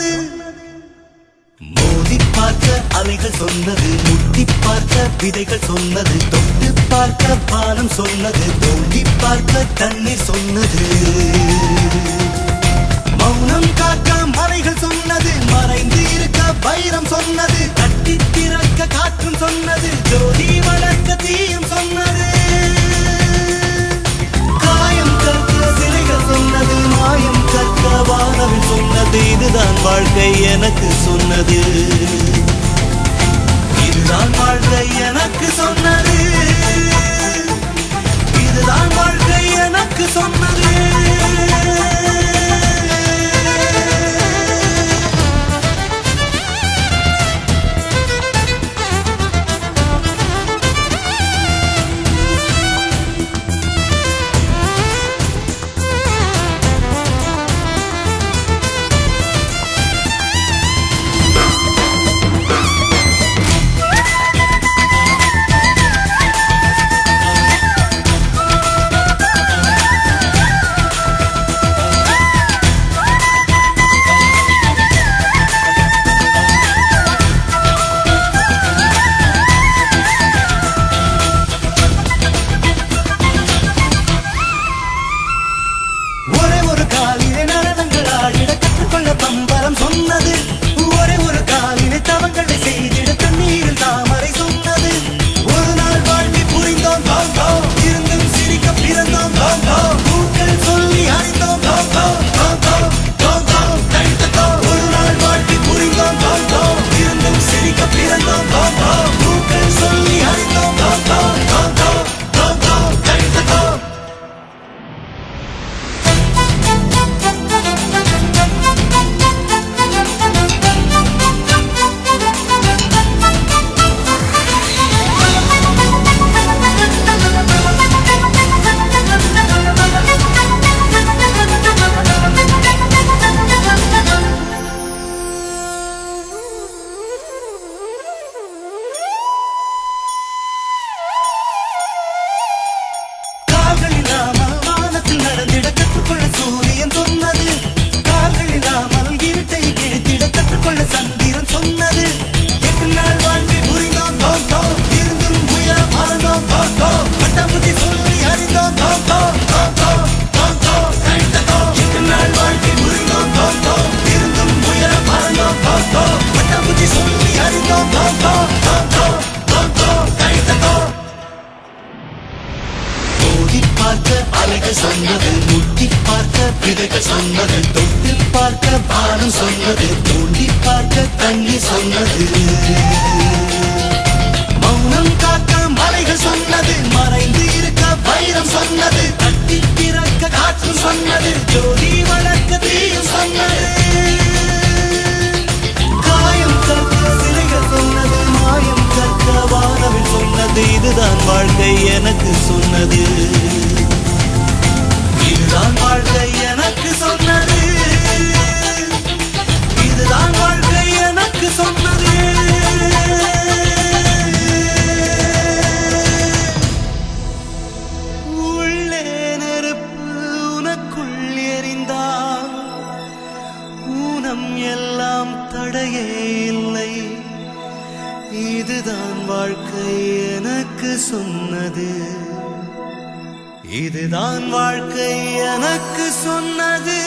சொன்னது மோதி பார்க்க அலைகள் சொன்னது முட்டி பார்க்க விதைகள் சொன்னது தொட்டு பார்க்க பானம் சொன்னது தோண்டி பார்க்க தண்ணீர் சொன்னது மௌனம் காக்க மலைகள் சொன்னது மறைந்து இருக்க வைரம் சொன்னது தட்டி திறக்க காற்றும் சொன்னது ஜோதி வளர்க்க தீயும் சொன்னது காயம் கற்க சிலைகள் சொன்னது மாயம் கற்க வானவில் சொன்னது இதுதான் வாழ்க்கை எனக்கு சொன்னது இதுதான் வாழ்க்கை எனக்கு சொன்னது இதுதான் வாழ்க்கை எனக்கு சொன்னது ஒரே ஒரு காலிலே நடனங்கள் ஆடிட கற்றுக்கொள்ள பம்பரம் சொன்னது ஒரே ஒரு காலிலே தவங்களை செய்திட தண்ணீரில் தாமரை சொன்னது ஒரு நாள் வாழ்க்கை புரிந்தோம் தோம் தோம் இருந்தும் சிரிக்க பிறந்தோம் தோம் தோம் பூக்கள் சொல்லி அறிந்தோம் தோம் தோம் தோம் தோம் தோம் தோம் தனித்த தோம் ஒரு நாள் வாழ்க்கை புரிந்தோம் தோம் தோம் இருந்தும் சிரிக்க பிறந்தோம் தோம் தோம் பூக்கள் சொல்லி அறிந்தோம் தோம் தோம் தோம் தோம் தோம் தோம் தனித்த தோம் கால்கள் இல்லாமல் வானத்தில் நடந்திட கற்றுக்கொள்ள சூரியன் சொன்னது கால்கள் இல்லாமல் இருட்டை கிழித்திட கற்றுக்கொள்ள சந்திரன் சொன்னது எட்டு நாள் வாழ்க்கை புரிந்தோம் தோம் தோம் இருந்தும் உயர மறந்தோம் தோம் தோம் பட்டாம்பூச்சி சொல்லி அறிந்தோம் தோம் தோம் தோம் தோம் தோம் தோம் தனித்த தோம் எட்டு நாள் வாழ்க்கை புரிந்தோம் தோம் தோம் இருந்தும் உயர மறந்தோம் தோம் தோம் பட்டாம்பூச்சி சொல்லி அறிந்தோம் தோம் தோம் தோம் தோம் தோம் தோம் தனித்த தோம் மோதி பார்க்க அலைகள் சொன்னது முட்டி பார்க்க விதைகள் சொன்னது தொட்டு பார்க்க பானம் சொன்னது தோண்டி பார்க்க தண்ணி சொன்னது மௌனம் காக்க மலைகள் சொன்னது மறைந்து இருக்க வைரம் சொன்னது தட்டி திறக்க காற்று சொன்னது ஜோதி வளர்க்க தீயும் சொன்னது காயம் கற்க சிலைகள் சொன்னது மாயம் கற்க வானவில் சொன்னது இதுதான் வாழ்க்கை எனக்கு சொன்னது இதுதான் வாழ்க்கை எனக்கு சொன்னது இதுதான் வாழ்க்கை எனக்கு சொன்னது உள்ளே நெருப்பு உனக்குள் எரிந்தால் ஊனம் எல்லாம் தடையே இல்லை இதுதான் வாழ்க்கை எனக்கு சொன்னது இதுதான் வாழ்க்கை எனக்கு சொன்னது